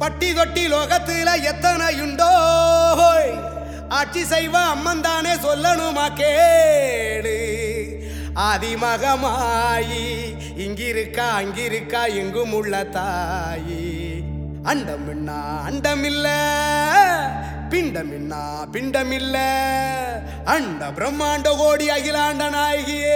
பட்டி தொட்டி லோகத்துல எத்தனையுண்டோ ஆட்சி செய்வ அம்மன் தானே சொல்லணுமா கேடு ஆதிமகமாயி இங்கிருக்கா அங்கிருக்கா எங்கும் உள்ள தாயி அண்டமின்னா அண்டமில்ல பிண்டமின்னா பிண்டமில்ல அண்ட பிரம்மாண்ட கோடி அகிலாண்ட நாயகியே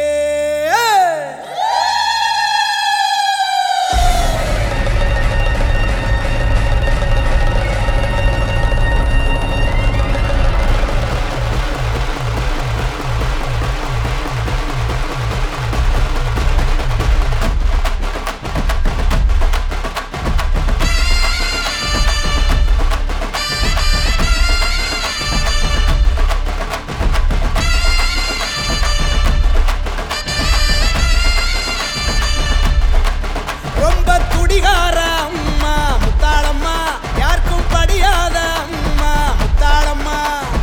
ரொம்ப துடிகார அம்மா முத்தாளம்மா யாருக்கும் படியாத அம்மா முத்தாளம்மா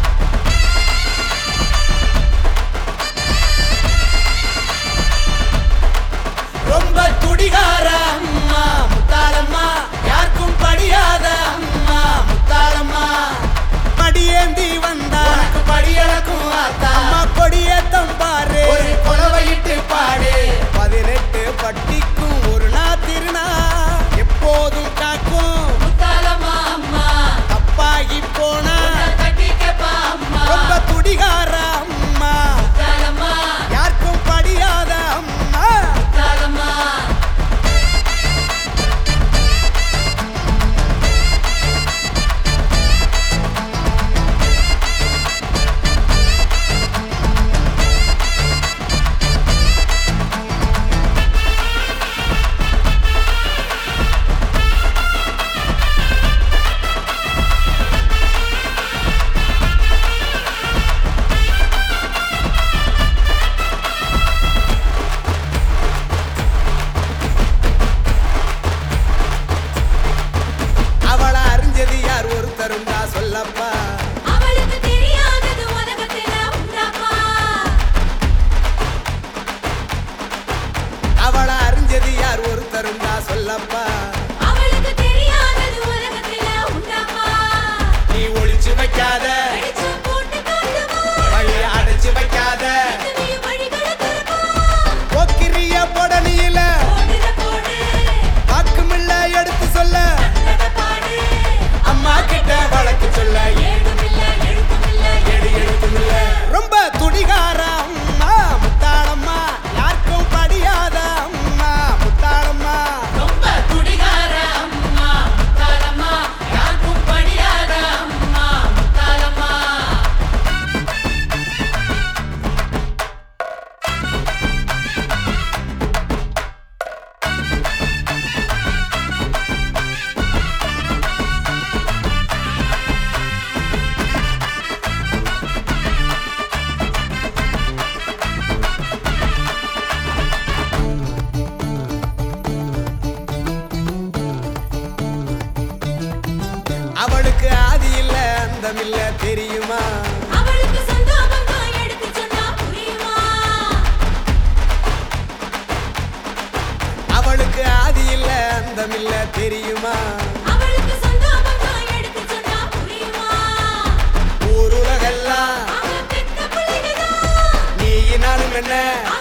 ரொம்ப துடிகார அம்மா முத்தாளம்மா யாருக்கும் படியாத அம்மா முத்தாளம்மா படியேந்தி வந்தா படியளக்கும் அம்மா கொடியேத்தம் பாரு ஒரு குலவையிட்டு பாடு பதினெட்டு பட்டிக்கும் ஒரு நா திருநா எப்போதும் காக்கும் முத்தாலம்மா அம்மா தப்பாகி போனா கட்டிக்கப்பா அம்மா ரொம்ப துடிகார அம்மா முத்தாலம்மா யாருக்கும் படியாத அம்மா முத்தாலம்மா அவளை அறிஞ்சது யார் ஒருத்தருண்டா சொல்லப்பா அவளுக்கு தெரியாதது உலகத்துல உண்டாப்பா அவளை அறிஞ்சது யார் ஒருத்தருண்டா சொல்லப்பா அவளுக்கு தெரியாதது உலகத்துல உண்டாப்பா நீ ஒளிச்சு வைக்காத அடிச்சு போட்டு காட்டுமா வழிய அடைச்சு வைக்காத இத்தனை வழிகளை திறப்பா போக்கிரிய பொடனியில போடுற போடு வாக்குமில்ல எடுத்து சொல்ல கண்ணட பாடு அம்மா கிட்ட வழக்கு சொல்ல ஏதுமில்ல எழுத்துமில்ல எடு எழுத்துமில்ல ரொம்ப துடிகார அம்மா முத்தாளம்மா யாருக்கும் படியாத அம்மா முத்தாளம்மா ரொம்ப குடிகார அம்மா முத்தாலம்மா யாருக்கும் படியாத அம்மா முத்தாலம்மா அவளுக்கு ஆதி இல்ல அந்தமில்ல தெரியுமா அவளுக்கு சொந்தம் பந்தம் எடுத்து சொன்னா புரியுமா அவளுக்கு ஆதி இல்ல அந்தமில்ல தெரியுமா அவளுக்கு சொந்தம் பந்தம் எடுத்து சொன்னா புரியுமா ஊருலகெல்லாம் அவ பெத்த பிள்ளைங்கதான் நீ நானும் என்ன